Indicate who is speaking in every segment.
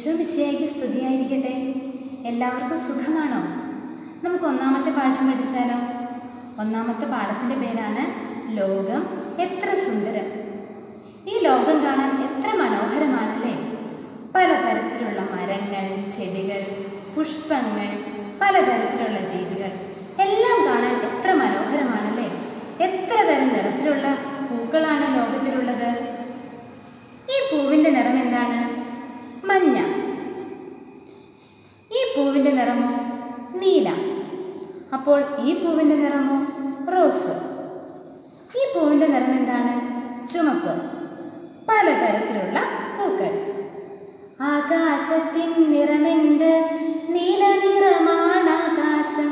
Speaker 1: ഈശോ മിശിയായിക്ക് സ്തുതിയായിരിക്കട്ടെ എല്ലാവർക്കും സുഖമാണോ നമുക്ക് ഒന്നാമത്തെ പാഠം പഠിച്ചാലോ ഒന്നാമത്തെ പാഠത്തിൻ്റെ പേരാണ് ലോകം എത്ര സുന്ദരം ഈ ലോകം കാണാൻ എത്ര മനോഹരമാണല്ലേ പലതരത്തിലുള്ള മരങ്ങൾ ചെടികൾ പുഷ്പങ്ങൾ പലതരത്തിലുള്ള ജീവികൾ എല്ലാം കാണാൻ എത്ര മനോഹരമാണല്ലേ എത്ര തരം നിറത്തിലുള്ള പൂക്കളാണ് ലോകത്തിലുള്ളത് ഈ പൂവിൻ്റെ നിറം എന്താണ് മഞ്ഞ ഈ പൂവിൻ്റെ നിറമോ നീല അപ്പോൾ ഈ പൂവിൻ്റെ നിറമോ റോസ് ഈ പൂവിൻ്റെ നിറം എന്താണ് ചുമപ്പ് പലതരത്തിലുള്ള പൂക്കൾ ആകാശത്തിൻ നിറമെന്ത് നീല നിറമാണ് ആകാശം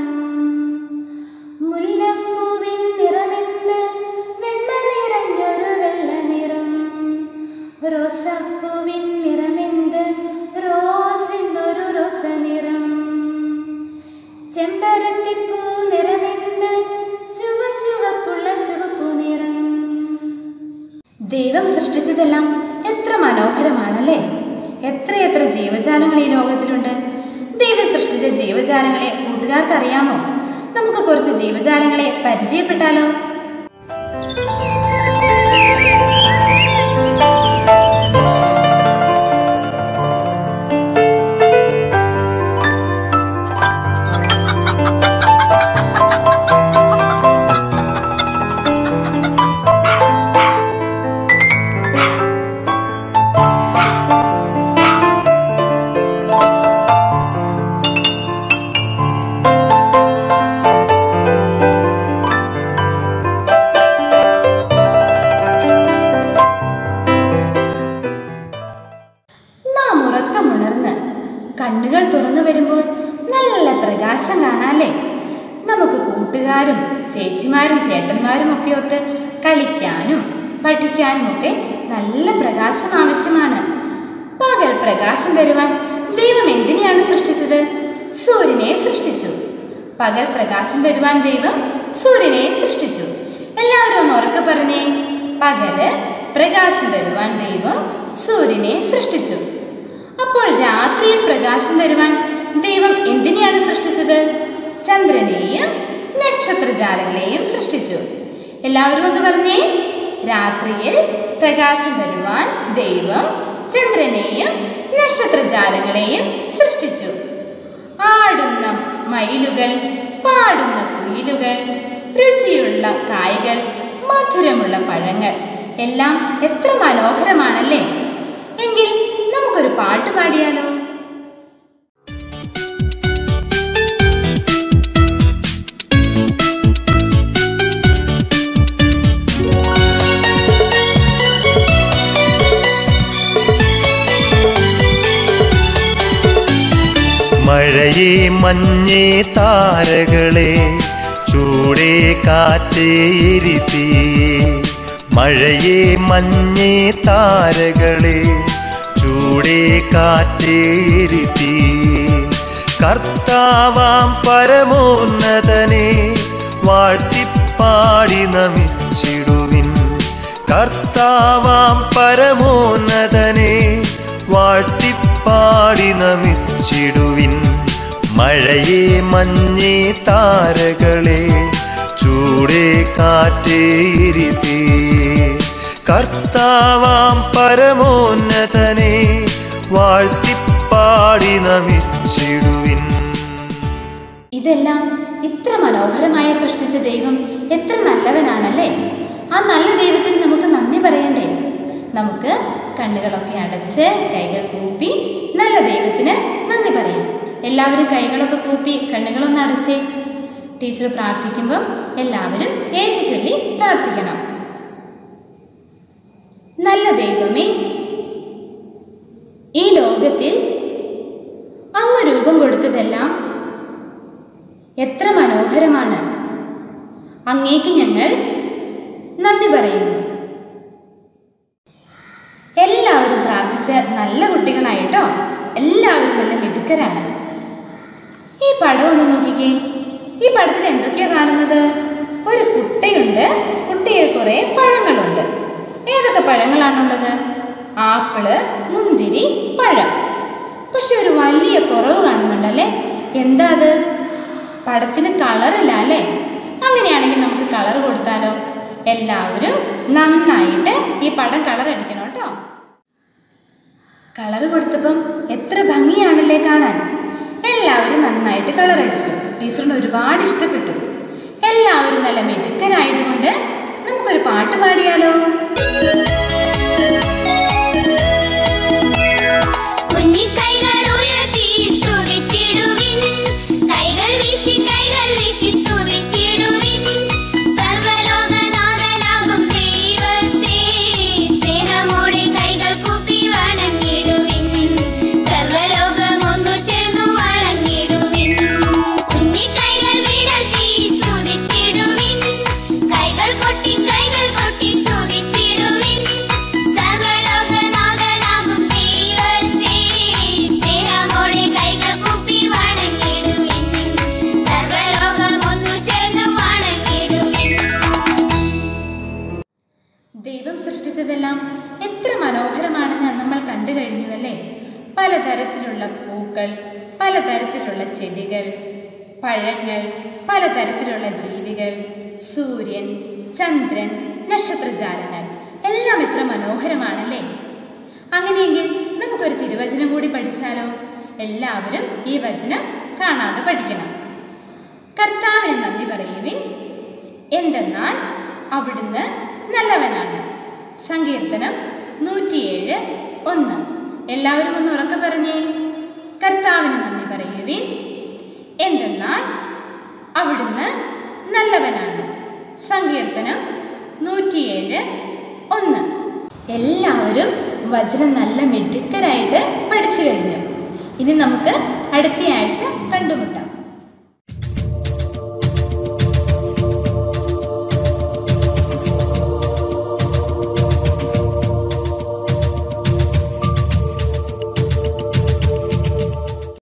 Speaker 1: മുല്ലപ്പൂവിൻ നിറമെന്ത് വെണ്മ നിറഞ്ഞൊരു വെള്ള നിറം റോസപ്പൂവിൻ നിറമെന്ത് റോസ് എന്നൊരു റോസ നിറം ചെമ്പരത്തിപ്പൂ നിറമെന്ത് ചുവ ചുവപ്പുള്ള ചുവപ്പു നിറം ദൈവം സൃഷ്ടിച്ചതെല്ലാം എത്ര മനോഹരമാണല്ലേ എത്രയെത്ര ജീവജാലങ്ങൾ ഈ ലോകത്തിലുണ്ട് ദൈവം സൃഷ്ടിച്ച ജീവജാലങ്ങളെ കൂട്ടുകാർക്ക് അറിയാമോ നമുക്ക് കുറച്ച് ജീവജാലങ്ങളെ പരിചയപ്പെട്ടാലോ നാം ഉറക്കമുണർന്ന് കണ്ണുകൾ തുറന്നു വരുമ്പോൾ നല്ല പ്രകാശം കാണാല്ലേ നമുക്ക് കൂട്ടുകാരും ചേച്ചിമാരും ചേട്ടന്മാരും ഒക്കെ ഒത്ത് കളിക്കാനും പഠിക്കാനും ഒക്കെ നല്ല പ്രകാശം ആവശ്യമാണ് പകൽ പ്രകാശം തരുവാൻ ദൈവം എന്തിനെയാണ് സൃഷ്ടിച്ചത് സൂര്യനെ സൃഷ്ടിച്ചു പകൽ പ്രകാശം തരുവാൻ ദൈവം സൂര്യനെ സൃഷ്ടിച്ചു എല്ലാവരും ഒന്ന് ഉറക്കെ പറഞ്ഞേ പകല് പ്രകാശം തരുവാൻ ദൈവം സൂര്യനെ സൃഷ്ടിച്ചു അപ്പോൾ രാത്രിയിൽ പ്രകാശം തരുവാൻ ദൈവം എന്തിനെയാണ് സൃഷ്ടിച്ചത് ചന്ദ്രനെയും നക്ഷത്രജാലങ്ങളെയും സൃഷ്ടിച്ചു എല്ലാവരും ഒന്ന് പറഞ്ഞേ രാത്രിയിൽ പ്രകാശം തരുവാൻ ദൈവം ചന്ദ്രനെയും നക്ഷത്രജാലങ്ങളെയും സൃഷ്ടിച്ചു ആടുന്ന മയിലുകൾ പാടുന്ന കുയിലുകൾ രുചിയുള്ള കായ്കൾ മധുരമുള്ള പഴങ്ങൾ എല്ലാം എത്ര മനോഹരമാണല്ലേ എങ്കിൽ നമുക്കൊരു പാട്ട് പാടിയാലോ
Speaker 2: മഴയേ മഞ്ഞേ താരകളെ ചൂടേ കാറ്റേ എരിതീയേ മഴയേ മഞ്ഞേ താരകളെ ചൂടേ കാറ്റേ എരിതീയേ കർത്താവാം പരമോന്നതനെ വാഴ്ത്തിപ്പാടി നമിച്ചിടുവിൻ കർത്താവാം പരമോന്നതനെ വാഴ്ത്തിപ്പാടി നമിച്ചിടുവിൻ മഴയേ മഞ്ഞേ താരകളെ ചൂടേ കാറ്റേ ഇരുതേ കർത്താവാം പരമോന്നതനെ വാഴ്ത്തിപ്പാടി നമിച്ചിടുവിൻ
Speaker 1: ഇതെല്ലാം ഇത്ര മനോഹരമായി സൃഷ്ടിച്ച ദൈവം എത്ര നല്ലവനാണല്ലേ ആ നല്ല ദൈവത്തിന് നമുക്ക് നന്ദി പറയണ്ടേ നമുക്ക് കണ്ണുകളൊക്കെ അടച്ച് കൈകൾ കൂപ്പി നല്ല ദൈവത്തിന് നന്ദി പറയാം എല്ലാവരും കൈകളൊക്കെ കൂപ്പി കണ്ണുകളൊന്ന് അടച്ചേ ടീച്ചർ പ്രാർത്ഥിക്കുമ്പം എല്ലാവരും ഏറ്റു ചൊല്ലി പ്രാർത്ഥിക്കണം നല്ല ദൈവമേ ഈ ലോകത്തിൽ അങ്ങ് രൂപം കൊടുത്തതെല്ലാം എത്ര മനോഹരമാണ് അങ്ങേക്ക് ഞങ്ങൾ നന്ദി പറയുന്നു എല്ലാവരും പ്രാർത്ഥിച്ച് നല്ല കുട്ടികളായിട്ടോ എല്ലാവരും നല്ല മിടുക്കരാണ് ഈ പടം ഒന്ന് നോക്കിക്കേ ഈ പടത്തിൽ എന്തൊക്കെയാ കാണുന്നത് ഒരു കുട്ടയുണ്ട് കുട്ടിയിൽ കുറേ പഴങ്ങളുണ്ട് ഏതൊക്കെ പഴങ്ങളാണുള്ളത് ആപ്പിള് മുന്തിരി പഴം പക്ഷെ ഒരു വലിയ കുറവ് കാണുന്നുണ്ടല്ലേ എന്താ അത് പടത്തിന് കളറില്ല അല്ലേ അങ്ങനെയാണെങ്കിൽ നമുക്ക് കളർ കൊടുത്താലോ എല്ലാവരും നന്നായിട്ട് ഈ പടം കളർ അടിക്കണം കേട്ടോ കളർ കൊടുത്തപ്പം എത്ര ഭംഗിയാണല്ലേ കാണാൻ എല്ലാവരും നന്നായിട്ട് കളർ അടിച്ചു ടീച്ചറിന് ഒരുപാട് ഇഷ്ടപ്പെട്ടു എല്ലാവരും നല്ല മിടുക്കനായതുകൊണ്ട് നമുക്കൊരു പാട്ട് പാടിയാലോ
Speaker 3: കുഞ്ഞിക്കൈകൾ ഉയർത്തി സ്തുതിച്ചിടുവിൻ കൈകൾ വീശി കൈകൾ വീശി സ്തുതിച്ചിടുവിൻ സർവ്വലോകനാഥനാകും ദൈവത്തെ സ്നേഹമോടെ കൈകൾ കൂപ്പി വണങ്ങിടുവിൻ സർവ്വലോകം ഒന്നു ചേർന്നു വണങ്ങിടുവിൻ കുഞ്ഞിക്കൈകൾ വിടർത്തി സ്തുതിച്ചിടുവിൻ കൈകൾ കൊട്ടി കൈകൾ കൊട്ടി സ്തുതിച്ചിടുവിൻ സർവ്വലോകനാഥനാകും ദൈവത്തെ സ്നേഹമോടെ കൈകൾ കൂപ്പി വണങ്ങിടുവിൻ സർവ്വലോകം ഒന്നു ചേർന്ന് വണങ്ങിടുവിൻ
Speaker 1: ദൈവം സൃഷ്ടിച്ചതെല്ലാം എത്ര മനോഹരമാണെന്ന് നമ്മൾ കണ്ടു കഴിഞ്ഞുവല്ലേ പലതരത്തിലുള്ള പൂക്കൾ പലതരത്തിലുള്ള ചെടികൾ പഴങ്ങൾ പലതരത്തിലുള്ള ജീവികൾ സൂര്യൻ ചന്ദ്രൻ നക്ഷത്രജാലങ്ങൾ എല്ലാം എത്ര മനോഹരമാണല്ലേ അങ്ങനെയെങ്കിൽ നമുക്കൊരു തിരുവചനം കൂടി പഠിച്ചാലോ എല്ലാവരും ഈ വചനം കാണാതെ പഠിക്കണം കർത്താവിന് നന്ദി പറയുവിൻ എന്തെന്നാൽ അവിടുന്ന് നല്ലവനാണ് സങ്കീർത്തനം നൂറ്റിയേഴ് ഒന്ന് എല്ലാവരും ഒന്ന് ഉറക്കെ പറഞ്ഞേ കർത്താവിന് നന്ദി പറയുവിൻ എന്തെന്നാൽ അവിടുന്ന് നല്ലവനാണ് സങ്കീർത്തനം നൂറ്റിയേഴ് ഒന്ന് എല്ലാവരും വചനം നല്ല മിടുക്കരായിട്ട് പഠിച്ചു കഴിഞ്ഞു ഇനി നമുക്ക് അടുത്ത ആഴ്ച കണ്ടുമുട്ടാം